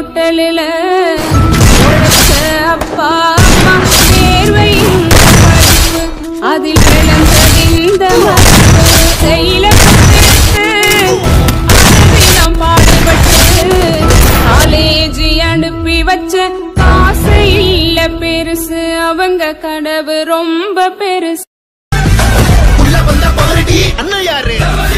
ஹோட்டலில் உழைச்ச அப்பா அம்மா தேர்வையும் படிப்பு அதில் விளந்தது இந்த மரபு கையில கத்தெடுத்து அனுதினம் பாடுபட்டு காலேஜ் அனுப்பி வச்ச காசு இல்ல பெருசு அவங்க கனவு ரொம்ப பெருசு உள்ள வந்த பாருடி அண்ணன் யாரு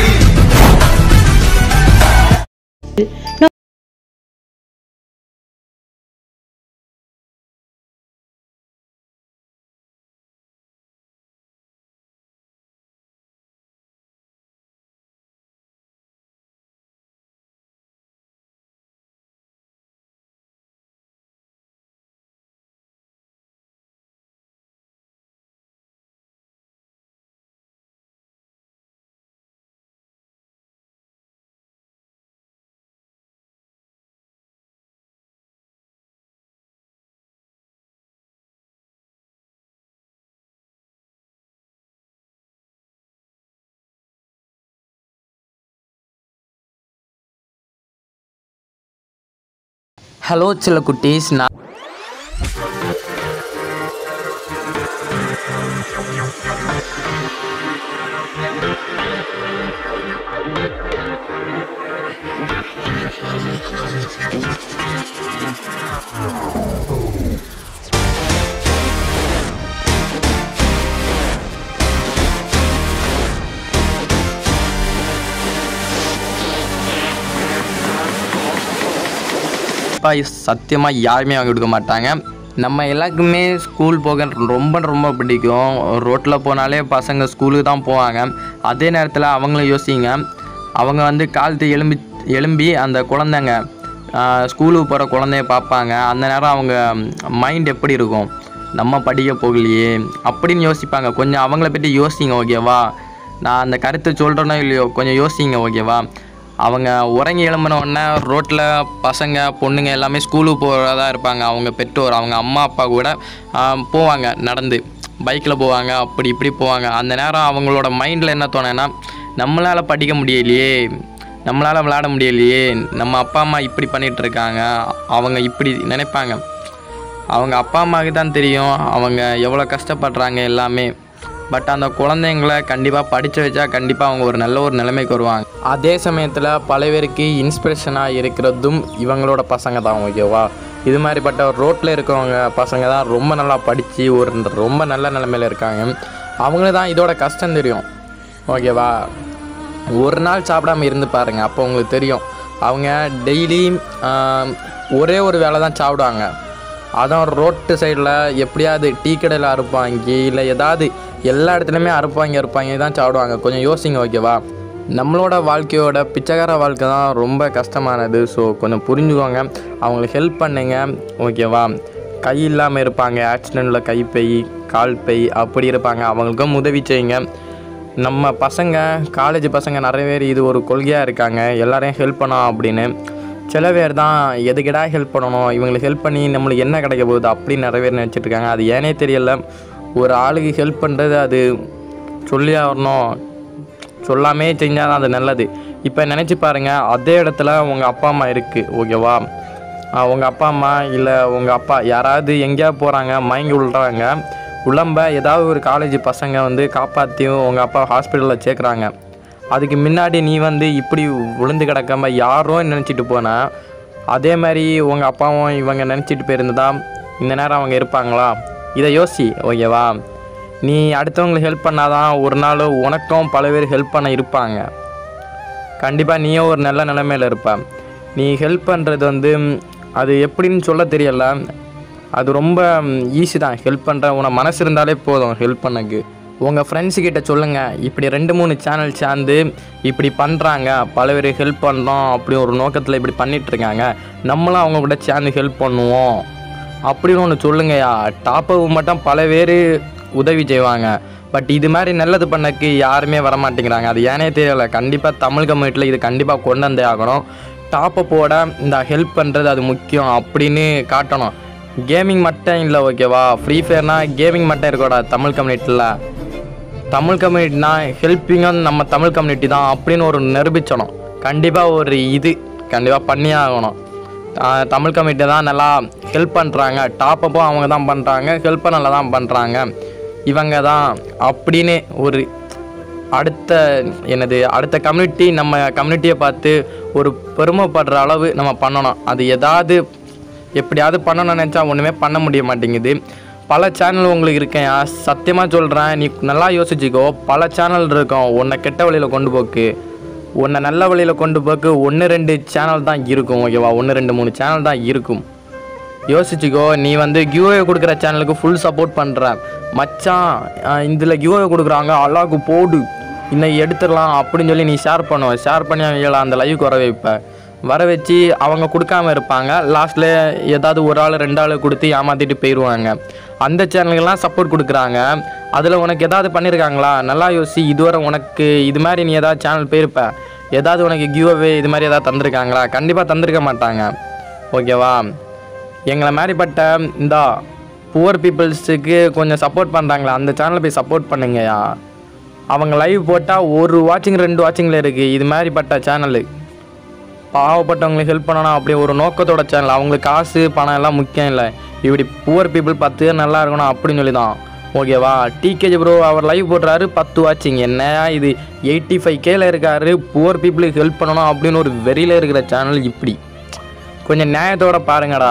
ஹலோ சில குட்டீஸ் நான் கண்டிப்பாக சத்தியமாக யாருமே வாங்கி கொடுக்க மாட்டாங்க நம்ம எல்லாருக்குமே ஸ்கூல் போக ரொம்ப ரொம்ப பிடிக்கும் ரோட்டில் போனாலே பசங்க ஸ்கூலுக்கு தான் போவாங்க அதே நேரத்தில் அவங்களும் யோசிங்க அவங்க வந்து காலத்து எலும்பி எலும்பி அந்த குழந்தைங்க ஆஹ், ஸ்கூலுக்கு போகிற குழந்தைய பார்ப்பாங்க அந்த நேரம் அவங்க மைண்ட் எப்படி இருக்கும் நம்ம படிக்க போகலையே அப்படின்னு யோசிப்பாங்க கொஞ்சம் அவங்கள பற்றி யோசிங்க ஓகேவா நான் அந்த கருத்தை சொல்கிறேனோ இல்லையோ கொஞ்சம் யோசிங்க ஓகேவா அவங்க உறங்கி எழும்பின உடனே ரோட்டில் பசங்க பொண்ணுங்க எல்லாமே ஸ்கூலுக்கு போகிறதா இருப்பாங்க அவங்க பெற்றோர் அவங்க அம்மா அப்பா கூட ஆஹ், போவாங்க நடந்து பைக்கில் போவாங்க அப்படி இப்படி போவாங்க அந்த நேரம் அவங்களோட மைண்டில் என்ன தோணுன்னா நம்மளால் படிக்க முடியலையே நம்மளால் விளையாட முடியலையே நம்ம அப்பா அம்மா இப்படி பண்ணிட்டு இருக்காங்க அவங்க இப்படி நினைப்பாங்க அவங்க அப்பா அம்மாவுக்கு தான் தெரியும் அவங்க எவ்வளோ கஷ்டப்படுறாங்க எல்லாமே பட் அந்த குழந்தைங்கள கண்டிப்பாக படித்து வச்சா கண்டிப்பாக அவங்க ஒரு நல்ல ஒரு நிலைமைக்கு வருவாங்க அதே சமயத்தில் பல பேருக்கு இன்ஸ்பிரேஷனாக இருக்கிறதும் இவங்களோட பசங்க தான் ஓகேவா இது மாதிரிப்பட்ட ரோட்டில் இருக்கிறவங்க பசங்க தான் ரொம்ப நல்லா படித்து ஒரு ரொம்ப நல்ல நிலைமையில இருக்காங்க அவங்களுக்கு தான் இதோட கஷ்டம் தெரியும் ஓகேவா ஒரு நாள் சாப்பிடாம இருந்து பாருங்க அப்போ உங்களுக்கு தெரியும் அவங்க டெய்லி ஒரே ஒரு வேளை தான் சாப்பிடுவாங்க அதுவும் ரோட்டு சைடில் எப்படியாவது டீ கடையில் அறுப்பாங்க இல்லை ஏதாவது எல்லா இடத்துலையுமே அறுப்பாங்க அறுப்பாங்க தான் சாப்பிடுவாங்க கொஞ்சம் யோசிங்க ஓகேவா நம்மளோட வாழ்க்கையோட பிச்சைக்கார வாழ்க்கை தான் ரொம்ப கஷ்டமானது ஸோ கொஞ்சம் புரிஞ்சுக்கோங்க அவங்களுக்கு ஹெல்ப் பண்ணுங்க ஓகேவா கை இல்லாமல் இருப்பாங்க ஆக்சிடெண்ட்டில் கைப்பை கால் பை அப்படி இருப்பாங்க அவங்களுக்கும் உதவி செய்யுங்க நம்ம பசங்க காலேஜ் பசங்க நிறைய பேர் இது ஒரு கொள்கையாக இருக்காங்க எல்லாரையும் ஹெல்ப் பண்ணோம் அப்படின்னு சில பேர் தான் எதுக்கிடா ஹெல்ப் பண்ணணும் இவங்களுக்கு ஹெல்ப் பண்ணி நம்மளுக்கு என்ன கிடைக்க போகுது அப்படின்னு நிறைய பேர் நினச்சிட்டு இருக்காங்க அது ஏனே தெரியல ஒரு ஆளுக்கு ஹெல்ப் பண்ணுறது அது சொல்லி ஆகணும் சொல்லாமே செஞ்சால் தான் அது நல்லது இப்போ நினச்சி பாருங்கள் அதே இடத்துல உங்கள் அப்பா அம்மா இருக்குது ஓகேவா உங்கள் அப்பா அம்மா இல்லை உங்கள் அப்பா யாராவது எங்கேயாவது போகிறாங்க மயங்கி விழுறாங்க உடம்ப ஏதாவது ஒரு காலேஜ் பசங்க வந்து காப்பாற்றியும் உங்கள் அப்பா ஹாஸ்பிட்டலில் சேர்க்குறாங்க அதுக்கு முன்னாடி நீ வந்து இப்படி விழுந்து கிடக்காம யாரோ நினச்சிட்டு போனா அதே மாதிரி உங்கள் அப்பாவும் இவங்க நினச்சிட்டு போயிருந்ததா இந்த நேரம் அவங்க இருப்பாங்களா இதை யோசி ஓகேவா நீ அடுத்தவங்களுக்கு ஹெல்ப் பண்ணாதான் ஒரு நாள் உனக்கும் பல பேர் ஹெல்ப் பண்ண இருப்பாங்க கண்டிப்பாக நீயும் ஒரு நல்ல நிலைமையில் இருப்ப நீ ஹெல்ப் பண்ணுறது வந்து ம், அது எப்படின்னு சொல்ல தெரியல அது ரொம்ப ஈஸி தான் ஹெல்ப் பண்ணுற உன மனசு இருந்தாலே போதும் ஹெல்ப் பண்ணக்கு உங்கள் ஃப்ரெண்ட்ஸு கிட்ட சொல்லுங்கள் இப்படி ரெண்டு மூணு சேனல் சேர்ந்து இப்படி பண்ணுறாங்க பல பேர் ஹெல்ப் பண்ணுறோம் அப்படி ஒரு நோக்கத்தில் இப்படி பண்ணிட்டு இருக்காங்க நம்மளும் அவங்க கூட சேர்ந்து ஹெல்ப் பண்ணுவோம் அப்படின்னு ஒன்று சொல்லுங்கய்யா டாப்பப் மட்டும் பல பேர் உதவி செய்வாங்க பட் இது மாதிரி நல்லது பண்ணக்கு யாருமே வர மாட்டேங்கிறாங்க அது ஏனே தெரியல கண்டிப்பாக தமிழ் கம்யூனிட்டியில் இது கண்டிப்பாக கொண்டு வந்தே ஆகணும் டாப்பப்போட இந்த ஹெல்ப் பண்ணுறது அது முக்கியம் அப்படின்னு காட்டணும் கேமிங் மட்டும் இல்லை ஓகேவா ஃப்ரீ ஃபயர்னா கேமிங் மட்டும் இருக்கக்கூடாது தமிழ் கம்யூனிட்டியில் தமிழ் கம்யூனிட்டினா ஹெல்ப்பிங்கும் நம்ம தமிழ் கம்யூனிட்டி தான் அப்படின்னு ஒரு நிரூபிச்சணும் கண்டிப்பாக ஒரு இது கண்டிப்பாக பண்ணியே ஆகணும் ஆஹ் தமிழ் கமிட்டி தான் நல்லா ஹெல்ப் பண்ணுறாங்க டாப்பப்பும் அவங்க தான் பண்ணுறாங்க ஹெல்ப்பை நல்லா தான் பண்ணுறாங்க இவங்க தான் அப்படின்னு ஒரு அடுத்த என்னது அடுத்த கம்யூனிட்டி நம்ம கம்யூனிட்டியை பார்த்து ஒரு பெருமைப்படுற அளவு நம்ம பண்ணணும் அது எதாவது எப்படியாவது பண்ணணும்னு நினச்சா ஒன்றுமே பண்ண முடிய மாட்டேங்குது பல சேனல் உங்களுக்கு இருக்கேன் சத்தியமாக சொல்கிறேன் நீ நல்லா யோசிச்சுக்கோ பல சேனல் இருக்கும் உன்னை கெட்ட வழியில் கொண்டு போக்கு உன்னை நல்ல வழியில் கொண்டு போக்கு ஒன்று ரெண்டு சேனல் தான் இருக்கும் ஓகேவா ஒன்று ரெண்டு மூணு சேனல் தான் இருக்கும் யோசிச்சுக்கோ நீ வந்து கியூஏ கொடுக்குற சேனலுக்கு ஃபுல் சப்போர்ட் பண்ணுற மச்சான் இதில் கியூஏ கொடுக்குறாங்க அல்லாக்கு போடு இன்னைக்கு எடுத்துடலாம் அப்படின்னு சொல்லி நீ ஷேர் பண்ணுவ ஷேர் பண்ணி அவங்கள அந்த லைவுக்கு வர வைப்ப வர வச்சு அவங்க கொடுக்காம இருப்பாங்க லாஸ்ட்டில் ஏதாவது ஒரு ஆள் ரெண்டு ஆள் கொடுத்து ஏமாற்றிட்டு போயிடுவாங்க அந்த சேனலுக்கெல்லாம் சப்போர்ட் கொடுக்குறாங்க அதில் உனக்கு ஏதாவது பண்ணியிருக்காங்களா நல்லா யோசி இதுவரை உனக்கு இது மாதிரி நீ ஏதாவது சேனல் போயிருப்ப ஏதாவது உனக்கு கியூவே இது மாதிரி ஏதாவது தந்திருக்காங்களா கண்டிப்பாக தந்திருக்க மாட்டாங்க ஓகேவா எங்களை மாதிரிப்பட்ட இந்த புவர் பீப்புள்ஸுக்கு கொஞ்சம் சப்போர்ட் பண்ணுறாங்களா அந்த சேனலை போய் சப்போர்ட் பண்ணுங்கய்யா அவங்க லைவ் போட்டால் ஒரு வாட்சிங் ரெண்டு வாட்சிங்கில் இருக்குது இது மாதிரிப்பட்ட சேனலு பாவப்பட்டவங்களுக்கு ஹெல்ப் பண்ணணும் அப்படி ஒரு நோக்கத்தோட சேனல் அவங்களுக்கு காசு பணம் எல்லாம் முக்கியம் இல்லை இப்படி புவர் பீப்புள் பத்து பேர் நல்லா இருக்கணும் அப்படின்னு சொல்லி தான் ஓகேவா டிகேஜி ப்ரோ அவர் லைவ் போடுறாரு பத்து வாட்சிங் என்ன இது எயிட்டி ஃபைவ் கேல இருக்காரு புவர் பீப்புளுக்கு ஹெல்ப் பண்ணணும் அப்படின்னு ஒரு வெறியில் இருக்கிற சேனல் இப்படி கொஞ்சம் நியாயத்தோட பாருங்கடா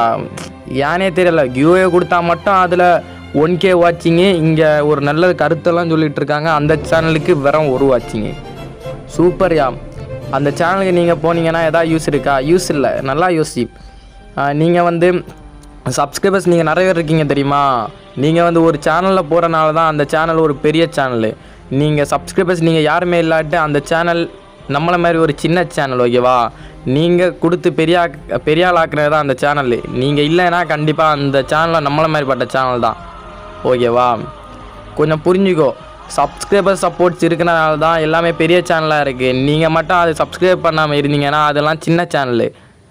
ஏனே தெரியல கியூஏ கொடுத்தா மட்டும் அதில் ஒன் கே வாட்சிங்கு இங்கே ஒரு நல்ல கருத்தெல்லாம் சொல்லிட்டு இருக்காங்க அந்த சேனலுக்கு வெறும் ஒரு வாட்சிங்கு சூப்பர்யா அந்த சேனலுக்கு நீங்கள் போனீங்கன்னா எதாவது யூஸ் இருக்கா யூஸ் இல்லை நல்லா யோசி நீங்கள் வந்து சப்ஸ்கிரைபர்ஸ் நீங்கள் நிறைய பேர் இருக்கீங்க தெரியுமா நீங்கள் வந்து ஒரு சேனலில் போகிறனால தான் அந்த சேனல் ஒரு பெரிய சேனலு நீங்கள் சப்ஸ்கிரைபர்ஸ் நீங்கள் யாருமே இல்லாட்டி அந்த சேனல் நம்மளை மாதிரி ஒரு சின்ன சேனல் ஓகேவா நீங்கள் கொடுத்து பெரிய ஆக்- பெரிய ஆள் ஆக்குறது தான் அந்த சேனல் நீங்கள் இல்லைன்னா கண்டிப்பாக அந்த சேனலில் நம்மளை மாதிரிப்பட்ட சேனல் தான் ஓகேவா கொஞ்சம் புரிஞ்சுக்கோ சப்ஸ்கிரைபர் சப்போர்ட்ஸ் இருக்கிறனால தான் எல்லாமே பெரிய சேனலாக இருக்குது நீங்கள் மட்டும் அதை சப்ஸ்கிரைப் பண்ணாமல் இருந்தீங்கன்னா அதெல்லாம் சின்ன சேனலு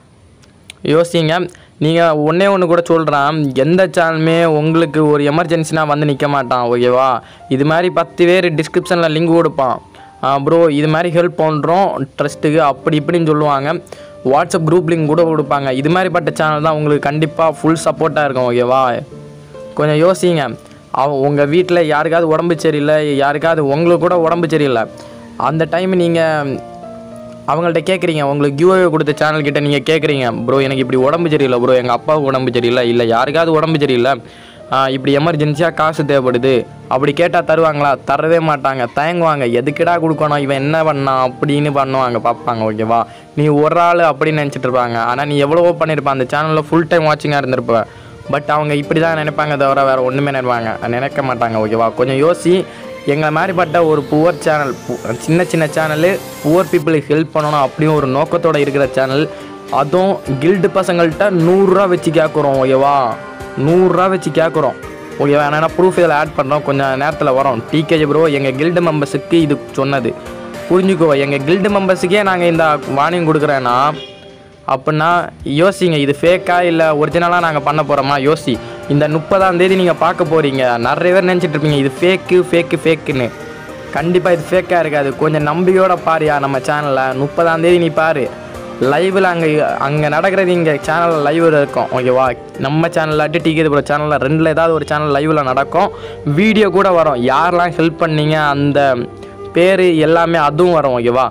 யோசிங்க நீங்கள் ஒன்றே ஒன்று கூட சொல்கிறேன் எந்த சேனலுமே உங்களுக்கு ஒரு எமர்ஜென்சினா வந்து நிற்க மாட்டான் ஓகேவா இது மாதிரி பத்து பேர் டிஸ்கிரிப்ஷனில் லிங்க் கொடுப்பான் ப்ரோ இது மாதிரி ஹெல்ப் பண்ணுறோம் ட்ரஸ்ட்டுக்கு அப்படி இப்படின்னு சொல்லுவாங்க வாட்ஸ்அப் குரூப் லிங்க் கூட கொடுப்பாங்க இது மாதிரிப்பட்ட சேனல் தான் உங்களுக்கு கண்டிப்பாக ஃபுல் சப்போர்ட்டாக இருக்கும் ஓகேவா கொஞ்சம் யோசிங்க அவ உங்கள் வீட்டில் யாருக்காவது உடம்பு சரியில்லை யாருக்காவது உங்களுக்கு கூட உடம்பு சரியில்லை அந்த டைம் நீங்கள் அவங்கள்ட்ட கேட்குறீங்க உங்களுக்கு கியூஏ கொடுத்த சேனல் கிட்ட நீங்கள் கேட்குறீங்க ப்ரோ எனக்கு இப்படி உடம்பு சரியில்லை ப்ரோ எங்கள் அப்பாவுக்கு உடம்பு சரியில்லை இல்லை யாருக்காவது உடம்பு சரியில்லை ஆ, இப்படி எமர்ஜென்சியாக காசு தேவைப்படுது அப்படி கேட்டால் தருவாங்களா தரவே மாட்டாங்க தயங்குவாங்க எதுக்குடா கொடுக்கணும் இவன் என்ன பண்ணான் அப்படின்னு பண்ணுவாங்க பார்ப்பாங்க ஓகேவா நீ ஒரு ஆள் அப்படின்னு நினச்சிட்டு இருப்பாங்க ஆனால் நீ எவ்வளவோ பண்ணியிருப்ப அந்த சேனலில் ஃபுல் டைம் வாட்சிங்காக இருந்திருப்ப பட் அவங்க இப்படி தான் நினைப்பாங்க தவிர வேறு ஒன்றுமே நினைப்பாங்க நினைக்க மாட்டாங்க ஓகேவா கொஞ்சம் யோசி எங்களை மாதிரிப்பட்ட ஒரு புவர் சேனல் சின்ன சின்ன சேனலு புவர் பீப்புளுக்கு ஹெல்ப் பண்ணணும் அப்படின்னு ஒரு நோக்கத்தோட இருக்கிற சேனல் அதுவும் கில்டு பசங்கள்கிட்ட நூறுரூவா வச்சு கேட்குறோம் ஓகேவா நூறுரூவா வச்சு கேட்குறோம் ஓகேவா ஏன்னா ப்ரூஃப் இதில் ஆட் பண்ணுறோம் கொஞ்சம் நேரத்தில் வரோம் டிகேஜி ப்ரோ எங்கள் கில்டு மெம்பர்ஸுக்கு இது சொன்னது புரிஞ்சுக்கோ எங்கள் கில்டு மெம்பர்ஸுக்கே நாங்கள் இந்த வார்னிங் கொடுக்குறேன்னா அப்படின்னா யோசிங்க இது ஃபேக்கா இல்லை ஒரிஜினலாக நாங்கள் பண்ண போகிறோமா யோசி இந்த முப்பதாம் தேதி நீங்கள் பார்க்க போகிறீங்க நிறைய பேர் நினச்சிட்டு இருப்பீங்க இது ஃபேக்கு ஃபேக்கு ஃபேக்குன்னு கண்டிப்பாக இது ஃபேக்காக இருக்காது கொஞ்சம் நம்பிக்கையோட பாருயா நம்ம சேனலில் முப்பதாம் தேதி நீ பாரு லைவில் அங்கே அங்கே நடக்கிறது இங்கே சேனலில் லைவ் இருக்கும் ஓகேவா நம்ம சேனல்லாட்டி டிகே போகிற சேனலில் ரெண்டில் ஏதாவது ஒரு சேனல் லைவில் நடக்கும் வீடியோ கூட வரும் யாரெல்லாம் ஹெல்ப் பண்ணீங்க அந்த பேர் எல்லாமே அதுவும் வரும் ஓகேவா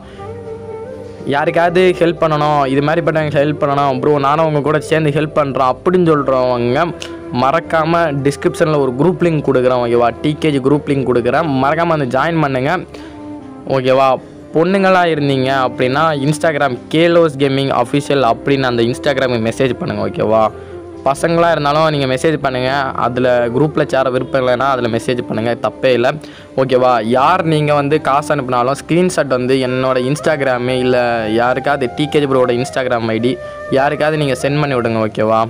யாருக்காவது ஹெல்ப் பண்ணணும் இது மாதிரிப்பட்டவங்க ஹெல்ப் பண்ணணும் ப்ரோ நானும் உங்க கூட சேர்ந்து ஹெல்ப் பண்ணுறோம் அப்படின்னு சொல்கிறவங்க மறக்காமல் டிஸ்கிரிப்ஷனில் ஒரு குரூப் லிங்க் கொடுக்குறேன் ஓகேவா டிகேஜி குரூப் லிங்க் கொடுக்குறேன் மறக்காமல் வந்து ஜாயின் பண்ணுங்க ஓகேவா பொண்ணுங்களாக இருந்தீங்க அப்படின்னா இன்ஸ்டாகிராம் கேலோஸ் கேமிங் அஃபிஷியல் அப்படின்னு அந்த இன்ஸ்டாகிராமுக்கு மெசேஜ் பண்ணுங்கள் ஓகேவா பசங்களாக இருந்தாலும் நீங்கள் மெசேஜ் பண்ணுங்கள் அதில் குரூப்பில் சேர விருப்பம் இல்லைன்னா அதில் மெசேஜ் பண்ணுங்கள் தப்பே இல்லை ஓகேவா யார் நீங்கள் வந்து காசு அனுப்பினாலும் ஸ்க்ரீன்ஷாட் வந்து என்னோட இன்ஸ்டாகிராமு இல்லை யாருக்காவது டிகேஜி ப்ரோட இன்ஸ்டாகிராம் ஐடி யாருக்காவது நீங்கள் சென்ட் பண்ணி விடுங்க ஓகேவா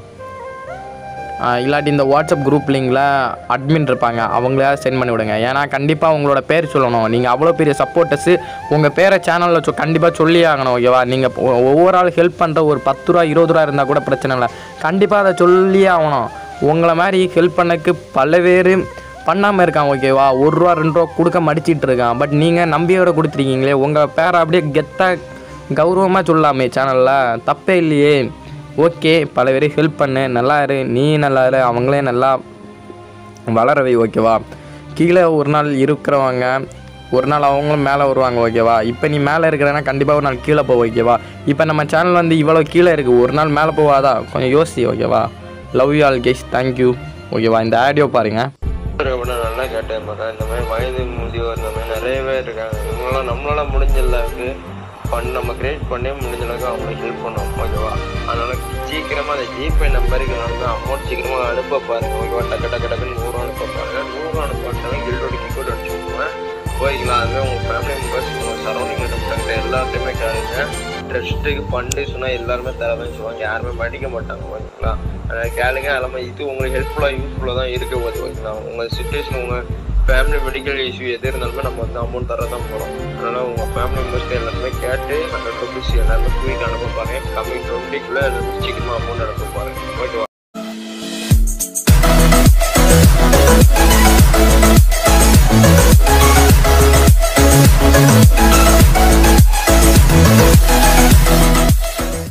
ஆஹ் இல்லாட்டி இந்த வாட்ஸ்அப் குரூப் லிங்கில் அட்மின் இருப்பாங்க அவங்கள சென்ட் பண்ணி விடுங்க ஏன்னா கண்டிப்பாக உங்களோட பேர் சொல்லணும் நீங்கள் அவ்வளோ பெரிய சப்போர்ட்டர்ஸு உங்கள் பேரை சேனலில் சொ கண்டிப்பாக சொல்லி ஆகணும் ஓகேவா நீங்கள் ஒவ்வொரு ஆள் ஹெல்ப் பண்ணுற ஒரு பத்து ரூபா இருபது ரூபா இருந்தால் கூட பிரச்சனை இல்லை கண்டிப்பாக அதை சொல்லியே ஆகணும் உங்களை மாதிரி ஹெல்ப் பண்ணக்கு பல பேர் பண்ணாமல் இருக்கான் ஓகேவா ஒரு ரூபா ரெண்டு ரூபா கொடுக்க மடிச்சிட்டு இருக்கான் பட் நீங்கள் நம்பியோட கொடுத்துருக்கீங்களே உங்கள் பேரை அப்படியே கெத்தாக கௌரவமாக சொல்லலாமே சேனலில் தப்பே இல்லையே ஓகே பல பேருக்கு ஹெல்ப் பண்ணு நல்லா இரு நீ நல்லா இரு அவங்களே நல்லா வளரவை ஓகேவா கீழே ஒரு நாள் இருக்கிறவங்க ஒரு நாள் அவங்களும் மேலே வருவாங்க ஓகேவா இப்போ நீ மேலே இருக்கிறனா கண்டிப்பாக ஒரு நாள் கீழே போ ஓகேவா இப்போ நம்ம சேனல் வந்து இவ்வளோ கீழே இருக்குது ஒரு நாள் மேலே போவாதா கொஞ்சம் யோசி ஓகேவா love you all guys thank you ஓகேவா இந்த ஆடியோ பாருங்கள் கூட நல்லா கேட்டேன் மக்கா இந்த மாதிரி வயது முதியோர் இந்த மாதிரி நிறைய பேர் இருக்காங்க இவங்களாம் நம்மளால முடிஞ்ச அளவுக்கு பண்ண நம்ம கிரியேட் பண்ணி முடிஞ்ச அளவுக்கு அவங்களுக்கு ஹெல்ப் பண்ணுவோம் ஓகேவா அதனால சீக்கிரமா அந்த ஜிபே நம்பருக்கு வந்து அமௌண்ட் சீக்கிரமா அனுப்ப பாருங்க ஓகேவா டக்கு டக்கு டக்குன்னு நூறு அனுப்ப பாருங்க நூறு அனுப்பாட்டாலும் கில்டோட கிக்கோட் அடிச்சு விட்டுருவேன் ஓகேங்களா அதுவே உங்கள் ஃபேமிலி மெம்பர்ஸ் உங்கள் சரௌண்டிங்கில் இருக்கிற எல்லாத்தையுமே கேளுங்க ட்ரஸ்ட்டுக்கு ஃபண்டு சொன்னால் எல்லாருமே தரதான் சொல்லுவாங்க யாருமே படிக்க மாட்டாங்க ஓகேங்களா அதனால் கேளுங்க எல்லாமே இது உங்களுக்கு ஹெல்ப்ஃபுல்லாக யூஸ்ஃபுல்லாக தான் இருக்க போகுது ஓகேங்களா உங்கள் சுச்சுவேஷன் உங்கள் ஃபேமிலி மெடிக்கல் இஷ்யூ எது இருந்தாலுமே நம்ம வந்து அமௌண்ட் தர தான் போகிறோம் அதனால் உங்கள் ஃபேமிலி மெம்பர்ஸ்க்கு எல்லாருமே கேட்டு ஹண்ட்ரட் ருபீஸ் எல்லாருமே குயிக் அனுப்ப பாருங்க கம்மிங் டுவெண்ட்டிக்குள்ளே சீக்கிரமாக அமௌண்ட் அனுப்ப பாருங்க ஓகேவா